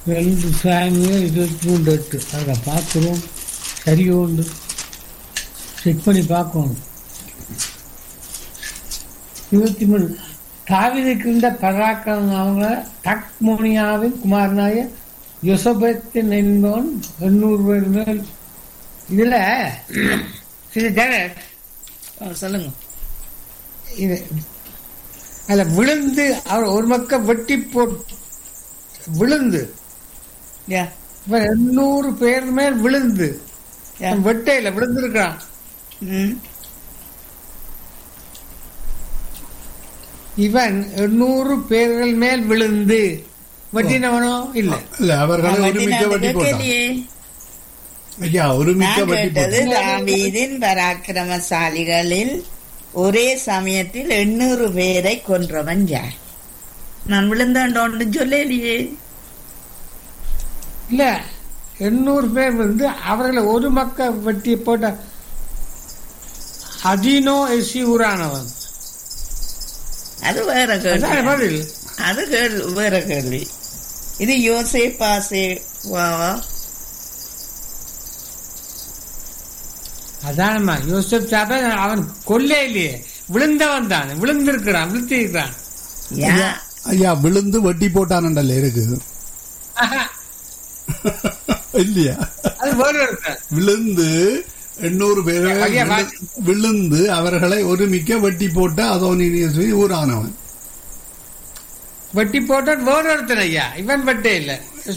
ரெண்டு சாமியோ இருபத்தி மூணு எட்டு அதில் பார்க்குறோம் சரியோ உண்டு செக் பண்ணி பார்க்கணும் இருபத்தி மூணு தாவிதிருக்கின்ற பராக்கிரமம் அவங்க தக்மோனியாவின் குமாரனாய யொசபத்தின் என்பவன் எண்ணூறு பேர் மேல் இதுல இது ஜெகத், ஆ, சொல்லுங்க இது அதுல விழுந்து அவர் ஒரு பக்கம் வெட்டி போட்டு விழுந்து யா இவன் எண்ணூறு பேர் மேல் விழுந்து யா வெட்டையில விழுந்திருக்கான் ம் இவன் எண்ணூறு பேர்கள் மேல் விழுந்து வெட்டினவனோ இல்ல இல்ல அவர்களை ஒருமிக்க வட்டி போட்டான் கேட்டியே ஐயா ஒருமிக்க நான் வட்டி கேட்டது போட்டான் தாவீதின் பராக்கிரமசாலிகளில் ஒரே சமயத்தில் எண்ணூறு பேரை கொன்றவன் யார் நான் விழுந்தாண்டோன்னு சொல்லலையே இல்ல எண்ணூறு பேர் விழுந்து அவர்களை ஒரு மக்க வெட்டி போட்ட அதினோ எசி ஊரானவன் அது வேற அதான் கேள்வி பதில் அது கேள்வி வேற கேள்வி இது யோசே பாசே வாவா அதானம்மா யோசப் சாப்ப அவன் கொல்லே இல்லையே விழுந்தவன் தான் விழுந்திருக்கிறான் விழுத்திருக்கிறான் யா ஐயா விழுந்து வட்டி போட்டானண்டல்ல இருக்கு இல்லையா அது வேறு ஒருத்தன். விழுந்து எண்ணூறு பேரை ஐயா, வா- விழு- விழுந்து அவர்களை ஒருமிக்க வட்டி போட்ட அதோனியஸ்வி ஊரானவன் வெட்டி போட்டான் வேறு ஒருத்தன் ஐயா இவன் வெட்டே இல்ல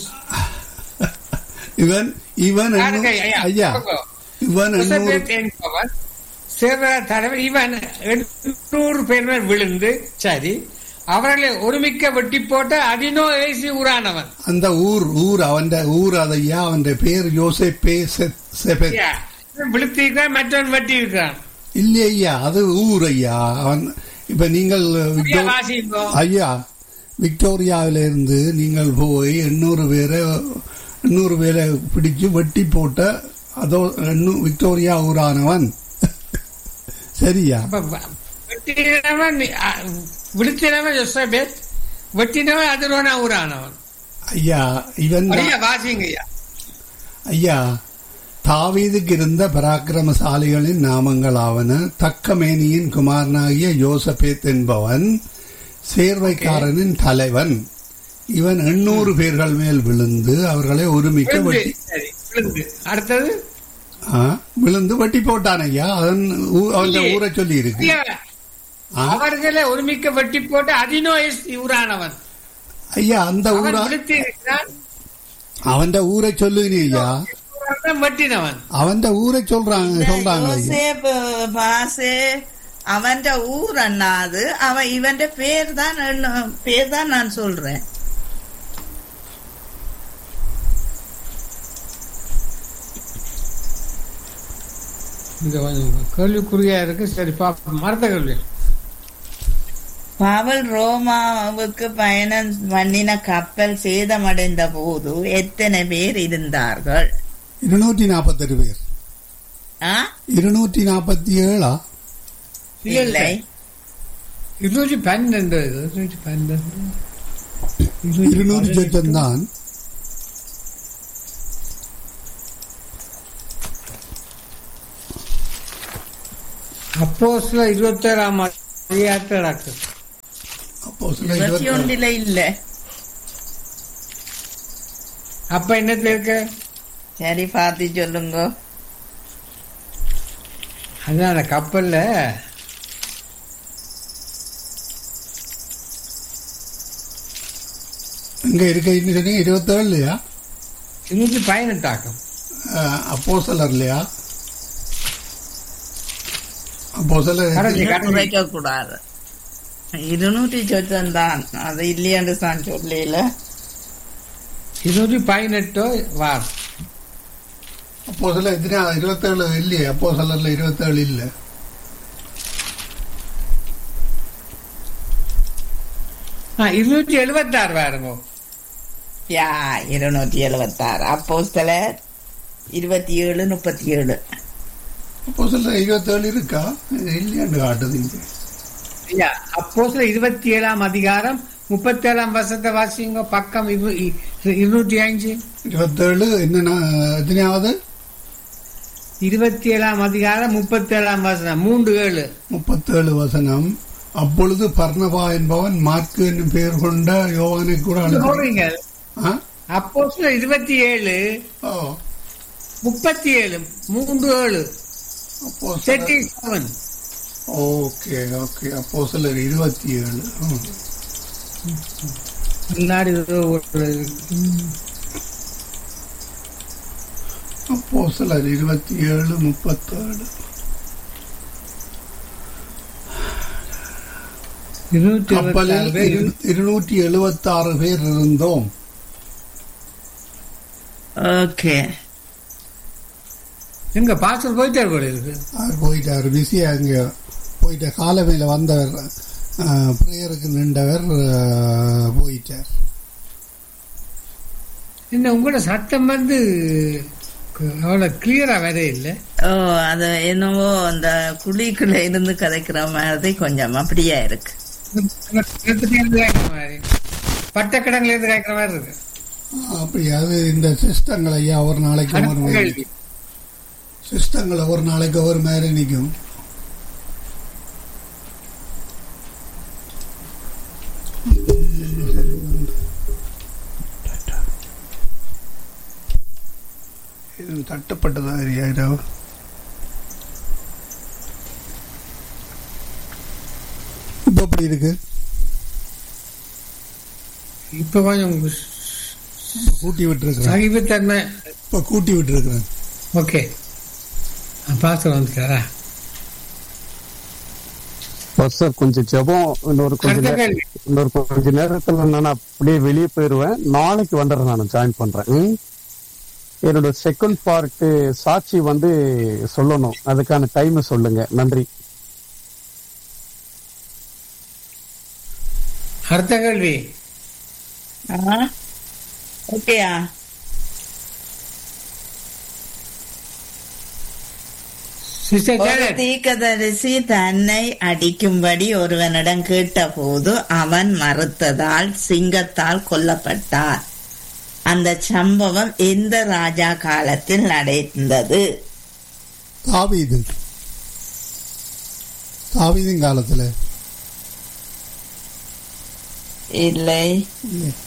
இவன் இவன் யாருங்க எண்ணூ- ஐயா? ஐயா இவன் எண்ணூறு யோசேப் என்பவன் சிற தலைவர் இவன் எண்ணூறு பேர் மேல் விழுந்து சரி அவர்களை ஒருமிக்க வெட்டி போட்ட அதினோ ஏசி ஊரானவன் அந்த ஊர் ஊர் அவன் ஊர் அதையா அவன் பேர் யோசேப்பே செ- செபெத் ஐயா, இவன் விழுத்திருக்கிறான் மற்றவன் வெட்டி இருக்கிறான் இல்லை ஐயா அது ஊர் ஐயா அவன் இப்ப நீங்கள் ஐயா, விக்டோ- வாசிங்கோ. ஐயா விக்டோரியாவில இருந்து நீங்கள் போய் எண்ணூறு பேரை எண்ணூறு பேரை பிடிச்சு வெட்டி போட்ட அதோ எண்ணூ- விக்டோரியா ஊரானவன் சரியா அப்ப வ- வெட்டினவன் அ, விழுத்தினவன் யோசேபேத் வெட்டினவன் அதிரோனா ஊரானவன் ஐயா இவன் தான்- ஐயா வாசிங்க ஐயா ஐயா தாவீதுக்கு இருந்த பராக்கிரமசாலிகளின் நாமங்களாவன தக்கமேனியின் குமாரனாகிய யோசபேத் என்பவன் சேர்வைக்காரனின் தலைவன் இவன் எண்ணூறு பேர்கள் மேல் விழுந்து அவர்களை ஒருமிக்க விழுந்து வட்டி சரி விழுந்து அடுத்தது ஆ, விழுந்து வட்டி போட்டான் ஐயா அதன் ஊ- அவன் இல்லையே. ஊரை சொல்லி இருக்கு ஐயா, ஆ, அவர்களை ஒருமிக்க வெட்டி போட்டு அதினோ ஏசி ஊரானவன் ஐயா அந்த அவன் ஊரா விழுத்தி இருக்கிறான் அவன் ஊரை சொல்லுங்க ஐயா ஊரானவன் வெட்டினவன் அவன் ஊரை சொல்றாங்க சொல்றாங்க ஐயா யோசே ப- பாசே அவன் ஊர் அண்ணாது அவன் இவன் பேர் தான் எண்ண- பேர் தான் நான் சொல்றேன் இந்த கொஞ்சம் கேள்விக்குறியா இருக்கு சரி பாப்போம் மரத்த கேள்வி பவுல் ரோமாவுக்கு பயணம் பண்ணின கப்பல் சேதமடைந்த போது எத்தனை பேர் இருந்தார்கள் இருநூற்றி நாற்பத்தெட்டு பேர் ஆ? இருநூற்றி நாற்பத்தி ஏழா இல்லை இருநூற்றி பன்னெண்டு இது, இருநூற்றி பன்னெண்டு இருநூறு சொச்சம் தான் அப்போ சில இருபத்தேழாம் அதிகாரத்தில் நடக்குது அப்போ சில இருபத்தி இருபத்தி ஒன்றுல இல்ல அப்ப என்னத்துல இருக்கு சரி பார்த்து சொல்லுங்க அதான் அந்த கப்பல்ல இங்க இருக்க இன்னும் சொன்னீங்க இருபத்தேழு இல்லையா இருநூற்றி பதினெட்டாக்கும் அப்போ சிலர் இல்லையா அப்போ சிலர் கடைசி. குறைக்க கூடாது இருநூற்றி சொச்சம் தான் அது இல்லையாண்டு தான் சொல்லல இருநூற்றி பதினெட்டோ வார் அப்போ சில எத்தனை இருபத்தேழு இல்லையே அப்போ சிலர்ல இருபத்தேழு இல்ல ஆ இருநூற்றி எழுபத்தாறு வாருங்க யா இருநூற்றி எழுபத்தாறு அப்போ சில இருபத்தி ஏழு முப்பத்தி ஏழு அப்போ சில இருபத்தேழு இருக்கா இது இல்லையாண்டு காட்டுது இங்க ஐயா அப்போ சில இருபத்தி ஏழாம் அதிகாரம் முப்பத்தேழாம் வருஷத்தை வாசிங்க பக்கம் இரு- இரு- இருநூற்றி அஞ்சு இருபத்தேழு என்னன்னா எத்தனையாவது இருபத்தி ஏழாம் அதிகாரம் முப்பத்தேழாம் வருஷம் மூன்று ஏழு முப்பத்தேழு வசனம் அப்பொழுது பர்ணபா என்பவன் மார்க்கு என்னும் பெயர் கொண்ட யோவானை கூட அழைத்து சொல்றீங்க ஆ? அப்போ இருபத்தி ஏழு ஓ முப்பத்தி ஏழு மூன்று ஏழு அப்போ தேர்ட்டி செவன் ஓகே ஓகே அப்போ சிலர் இருபத்தி ஏழு ம். முன்னாடி ஏதோ ஒரு அப்போ சிலர் இருபத்தி ஏழு முப்பத்தேழு இருநூற்றி கப்பலில் எழுபத்தாறு பேர் இரு- இருநூற்றி எழுபத்தி ஆறு பேர் இருந்தோம் ஓகே எங்க பாஸ்டர் போயிட்டார் போல இருக்கு அவர் போயிட்டார் பிஸி அங்கே போயிட்ட காலமையில் வந்தவர் பிரேயருக்கு நின்றவர் ஆ, போயிட்டார் என்ன உங்களோட சட்டம் வந்து அவ்வளவு கிளியரா வேற இல்லை ஓ அது என்னவோ அந்த குழிக்குள்ள இருந்து கதைக்கிற மாதிரி கொஞ்சம் அப்படியே இருக்கு பட்டக்கிடங்குல இருந்து கேட்கிற மாதிரி இருக்கு அப்படி அது இந்த சிஸ்டங்களை ஐயா ஒரு நாளைக்கு ஒரு அடுத்த மாதிரி கேள்வி. சிஸ்டங்களை ஒரு நாளைக்கு ஒரு மாதிரி நிற்கும் இது தட்டப்பட்டதா யாரோ இப்போ எப்படி இருக்கு இப்ப கொஞ்சம் கூட்டி விட்டுருக்குறேன் சகிப்புத்தன்மை இப்போ கூட்டி விட்டுருக்குறேன் ஓகே பாஸ்டர் வந்துட்டாரா சார் கொஞ்சம் ஜெபம் இன்னொரு கொஞ்ச அடுத்த நேரம் கேள்வி இன்னொரு கொஞ்ச நேரத்துல நான் அப்படியே வெளியே போயிருவேன் நாளைக்கு வந்துடுறேன் நான் ஜாயின் பண்றேன் ம்? என்னோட செகண்ட் பார்ட் சாட்சி வந்து சொல்லணும் அதுக்கான டைம் சொல்லுங்க நன்றி அடுத்த கேள்வி ஓகேயா சிஸ்டர் ஒரு ஜானட் தீர்க்கதரிசி தன்னை அடிக்கும்படி ஒருவனிடம் கேட்டபோது அவன் மறுத்ததால் சிங்கத்தால் கொல்லப்பட்டார் அந்த சம்பவம் எந்த ராஜா காலத்தில் நடந்தது தாவீது தாவீதின் காலத்துல இல்லை இல்லை.